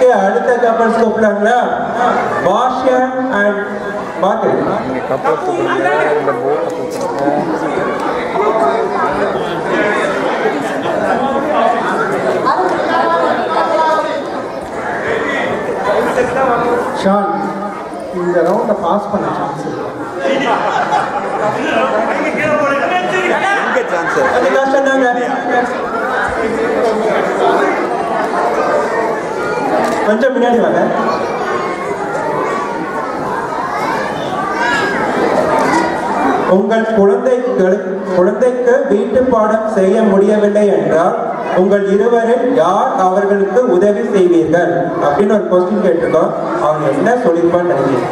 Okay அடுத்த couples கூப்பிடலாங்களா பாஷ்யா and பாட்டில் இங்கே கப்பல் கூப்பிடுங்க இந்த போட்டை கூப்பிடுங்க ஷான் இந்த ரவுண்டை பாஸ் பண்ண சான்ஸ் எங்கே சான்ஸ் அது கஷ்டம் தாங்க கொஞ்சம் முன்னாடி வாங்க உங்கள் குழந்தைகள் குழந்தைக்கு வீட்டு பாடம் செய்ய முடியவில்லை என்றால் உங்கள் இருவரில் யார் அவர்களுக்கு உதவி செய்வீர்கள் அப்படின்னு ஒரு கொஸ்டின் கேட்டிருக்கோம் அவங்க என்ன சொல்லியிருப்பான்னு நினைக்கிறேன்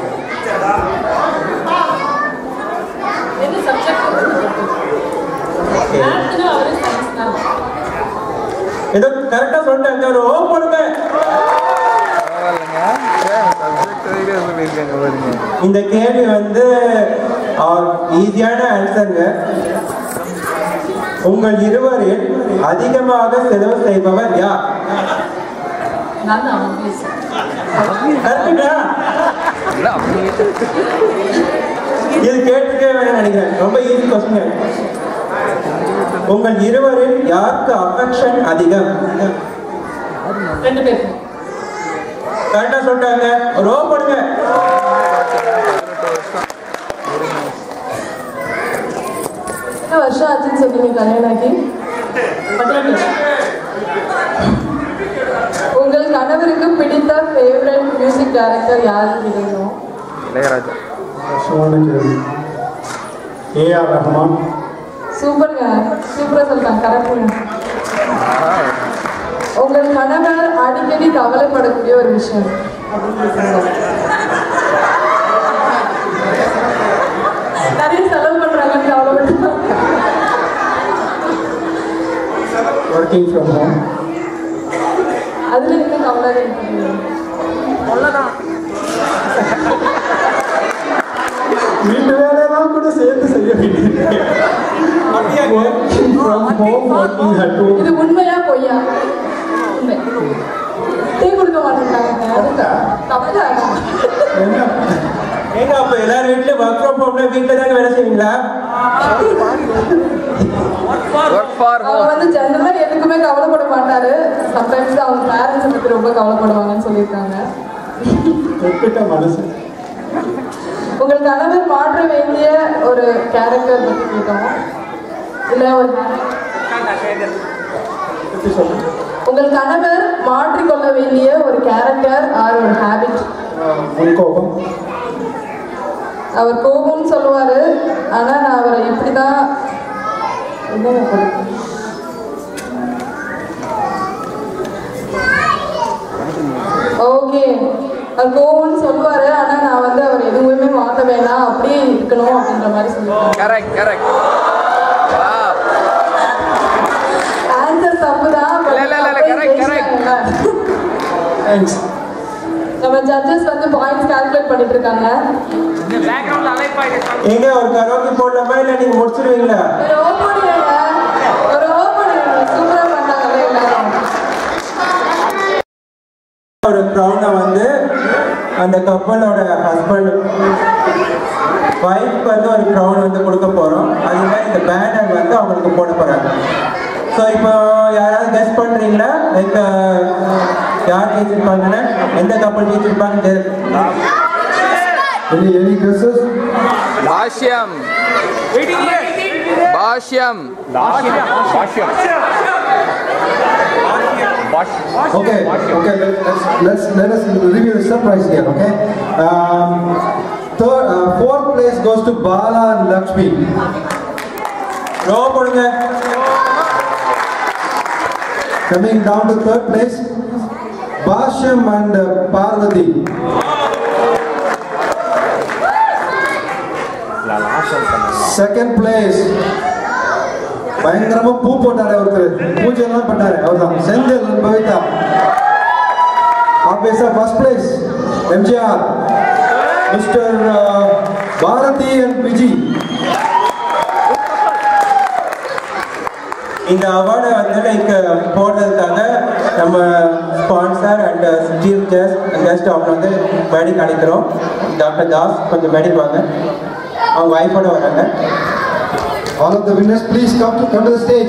என்ன சப்ஜெக்ட் Okay. மேத்னா அவரு சயின்ஸ் தான் ஏதோ கரெக்டா சொல்லிட்டாங்க ஒரு ஓ போடுங்க பரவாயில்லைங்க சப்ஜெக்ட் வரைக்கும் சொல்லியிருக்காங்க பாருங்க இந்த கேள்வி வந்து ஈஸியான ஆன்சருங்க உங்கள் இருவரில் அதிகமாக செலவு செய்பவர் யார் நான் தான் obvious. கரெக்டுங்களா இல்லை அப்படியே இது கேட்டுக்கே வேணும்னு நினைக்கிறேன் ரொம்ப ஈஸி கொஸ்டின் உங்கள் இருவரில் யாருக்கு அஃபெக்ஷன் அதிகம் ரெண்டு பேரும் கரெக்டா சொல்லிட்டாங்க ஒரு ஓ போடுங்க எத்தனை வருஷம் ஆச்சுன்னு சொன்னீங்க கல்யாணம் ஆகி பதினெட்டு வருஷம். உங்கள் கணவருக்கு பிடித்த ஃபேவரட் மியூசிக் டைரக்டர் யாருன்னு கேட்கணும் இளையராஜா ஷானு கேள்வி ஏஆர் ரஹ்மான் சூப்பருங்க சூப்பராக சொல்லிட்டாங்க கரெக்டுங்க உங்கள் கணவர் அடிக்கடி கவலைப்படக்கூடிய ஒரு விஷயம் அப்படின்னு சொல்லுங்க. நிறைய செலவு பண்றாங்கன்னு கவலைப்பட்டு ஒர்க்கிங் ஃப்ரம் ஹோம் அதுல என்ன கவலை இருக்கு வீட்டு வேலையெல்லாம் கூட சேர்த்து செய்ய வேண்டியது working from home working at home இது உண்மையா பொய்யா உண்மை டீ கொடுக்க மாட்டேங்கிறாங்க தப்பு என்ன ஏங்க அப்ப எல்லாரும் வீட்லயும் ஒர்க் ஃப்ரம் ஹோம்ல வீட்டுல தாங்க வேலை செய்வீங்களா ஒர்க் ஃபார் அவர் வந்து ஜெனரலா எதுக்குமே கவலைப்பட மாட்டாரு சம்டைம்ஸ் அவங்க பேரண்ட்ஸ் பத்தி ரொம்ப கவலைப்படுவாங்கன்னு சொல்லியிருக்காங்க குறிப்பிட்ட மனசு உங்கள் கணவர் மாற்ற வேண்டிய ஒரு கேரக்டர் பத்தி கேட்டோம் இல்ல ஒரு எப்படி சொல்லுங்க உங்கள் கணவர் மாற்றிக்கொள்ள வேண்டிய ஒரு கேரக்டர் ஆர் ஒரு ஹேபிட் முன்கோபம் அவர் கோபம்னு சொல்லுவாரு ஆனா நான் அவரை இப்படிதான் என்னங்க கொடுப்பேன் ஓகே அவர் கோவம்னு சொல்லுவாரு ஆனா நான் வந்து அவர் எதுவுமே மாத்த வேணாம் அப்படியே இருக்கணும் அப்படின்ற மாதிரி சொல்லுவாங்க கரெக்ட் கரெக்ட் ஆன்சர் தப்பு தான் இல்ல, இல்ல, இல்ல, correct, correct. தேங்க்ஸ் நம்ம ஜட்ஜஸ் வந்து பாயிண்ட்ஸ் கால்குலேட் பண்ணிட்டு இருக்காங்க ஏங்க ஒரு கரோக்கி போடலாமா இல்ல நீங்க முடிச்சிருவீங்களா ஒரு ஓ போடுங்க ஒரு ஓ போடுங்க சூப்பரா பண்ணாங்கல்ல எல்லாரும் ஒரு க்ரௌனை வந்து அந்த கப்பலோட ஹஸ்பண்ட் ஒய்ஃப்க்கு வந்து ஒரு க்ரௌன் வந்து கொடுக்க போறோம் அதே மாதிரி இந்த பேனர் வந்து அவங்களுக்கு போட போறாங்க ஸோ இப்போ யாராவது கெஸ் பண்றீங்களா லைக் யார் ஜெயிச்சிருப்பாங்கன்னு எந்த கப்பல் ஜெயிச்சிருப்பாங்கன்னு தெரியல. Any any guesses Bhashyam Bhashyam Okay, okay, let- let's, let's, let us review the surprise here, okay? Um, third, uh, fourth place goes to Bala and Lakshmi. Row போடுங்க Coming down to third place, Basham and uh, Parvati. Second place, பயங்கரமா பூ போட்டாரு ஒருத்தர் பூஜை எல்லாம் பண்ணாரு அவர்தான் Senthil Pavitha obviously first place MGR mister Bharathi and Viji இந்த அவார்டை வந்து லைக் போடுறதுக்காக நம்ம sponsor and chief guest guest அவங்க வந்து மேடைக்கு அழைக்கிறோம் டாக்டர் தாஸ் கொஞ்சம் மேடைக்கு வாங்க அவங்க ஒய்ஃபோட வராங்க All of the winners, please come to come to the stage.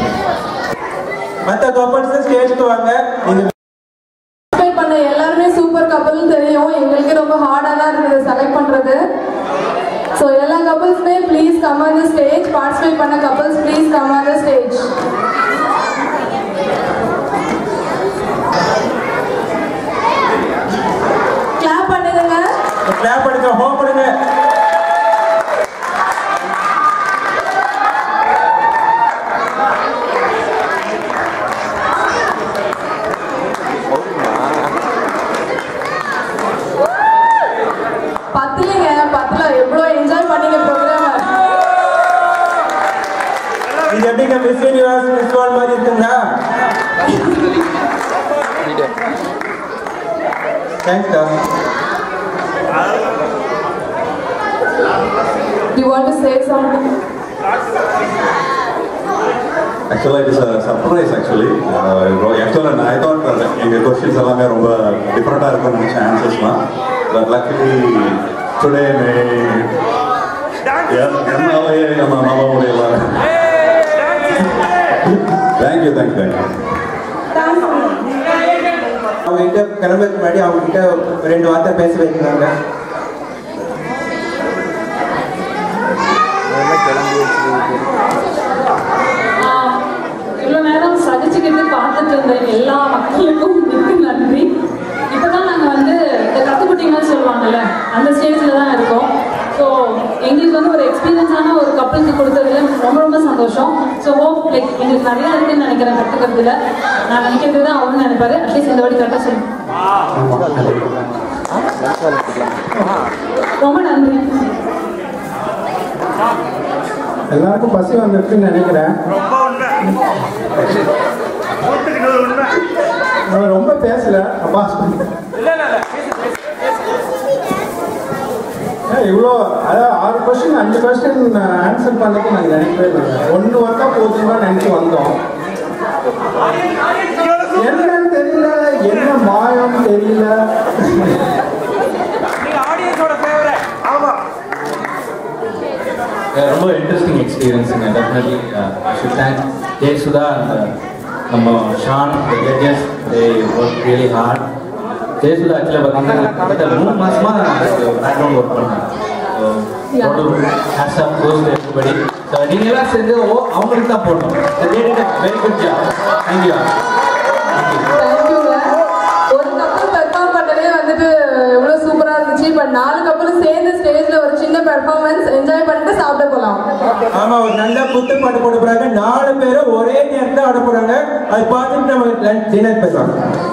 மற்ற கப்பல்ஸ் ஸ்டேஜுக்கு வாங்க நீங்க பார்ட்டிசிபேட் பண்ண எல்லாருமே சூப்பர் கப்பல்னு தெரியும் எங்களுக்கு ரொம்ப ஹார்டாக தான் இருக்குது செலக்ட் பண்ணுறது ஸோ எல்லா கப்பல்ஸுமே please come on the stage participate பண்ண couples please come on the stage clap பண்ணுங்க கிளாப் பண்ணுங்க ஹோம் பண்ணுங்க பத்துலங்க பத்துல எவ்வளோ என்ஜாய் பண்ணீங்க ப்ரோக்ராம் இது எப்படிங்க மிஸ் யூனிவர்ஸ் மிஸ் வேர்ல்ட் மாதிரி இருக்குங்களா thanks Das you want to say something Actually, it is a surprise actually. Uh, actually, and I thought uh, எங்க questions எல்லாமே ரொம்ப டிஃப்ரெண்டாக இருக்கும்னு நினச்சேன் ஆன்சர்ஸ்லாம் பட் லக்கிலி டுடே மே என்னாலே நம்ம நம்ப முடியல தேங்க்யூ தேங்க்யூ தேங்க்யூ அவங்க கிட்ட கிளம்புறதுக்கு முன்னாடி அவங்க கிட்ட ரெண்டு வார்த்தை பேச வைக்கிறாங்க கிளம்பி வச்சு இவ்வளோ நேரம் சகிச்சுக்கிட்டு பார்த்துட்டு இருந்த எல்லா மக்களுக்கும் மிக்க நன்றி இப்போதான் நாங்கள் வந்து இந்த கற்றுக்குட்டிங்கன்னு சொல்லுவாங்கல்ல அந்த ஸ்டேஜில் தான் இருக்கோம் ஸோ எங்களுக்கு வந்து ஒரு எக்ஸ்பீரியன்ஸான ஒரு கப்பலுக்கு கொடுத்ததுல ரொம்ப ரொம்ப சந்தோஷம் ஸோ ஹோப் லைக் எங்களுக்கு நிறையா இருக்குன்னு நினைக்கிறேன் கற்றுக்கிறதுல நான் நினைக்கிறது தான் அவரும் நினைப்பாரு அட்லீஸ்ட் இந்த வாட்டி கரெக்டாக சொல்லுங்க ரொம்ப நன்றி எல்லாருக்கும் பசி வந்திருக்குன்னு நினைக்கிறேன் நான் ரொம்ப பேசல அப்பா ஏன் இவ்வளோ அதாவது ஆறு கொஸ்டின் அஞ்சு கொஸ்டின் ஆன்சர் பண்ணதுக்கு நாங்கள் நினைக்கவே இல்லை ஒன்று வந்தா போதும் தான் நினச்சி வந்தோம் என்னன்னு தெரியல என்ன மாயம் தெரியல ரொம்ப இன்ட்ரெஸ்டிங் எக்ஸ்பீரியன்ஸுங்க definitely should thank J Sudha and நம்ம Shaan judges they work really hard Jayasudha ஆக்சுவலாக பார்த்தீங்கன்னா கிட்டத்தட்ட மூணு மாசமாக பேக்ரவுண்ட் ஒர்க் பண்ணாங்க hats off goes everybody so நீங்கள் எல்லாம் சேர்ந்து ஓ அவங்களுக்கு தான் போடணும் வெரி குட் ஜாப் தேங்க்யூ தேங்க்யூங்க ஒரு கப்பல் பெர்ஃபார்ம் பண்ணதே வந்துட்டு எவ்வளோ சூப்பராக இருந்துச்சு இப்போ நாலு கப்பலும் சேர்ந்து ஸ்டேஜில் ஒரு சின்ன பெர்ஃபார்மன்ஸ் என்ஜாய் பண்ணிட்டு சாப்பிட போகலாம் ஆமா ஒரு நல்ல குத்து பாட்டு போட போறாங்க நாலு பேரும் ஒரே நேரத்தில் ஆட போறாங்க அது பார்த்துட்டு நம்ம டின்னர் போயிடலாம்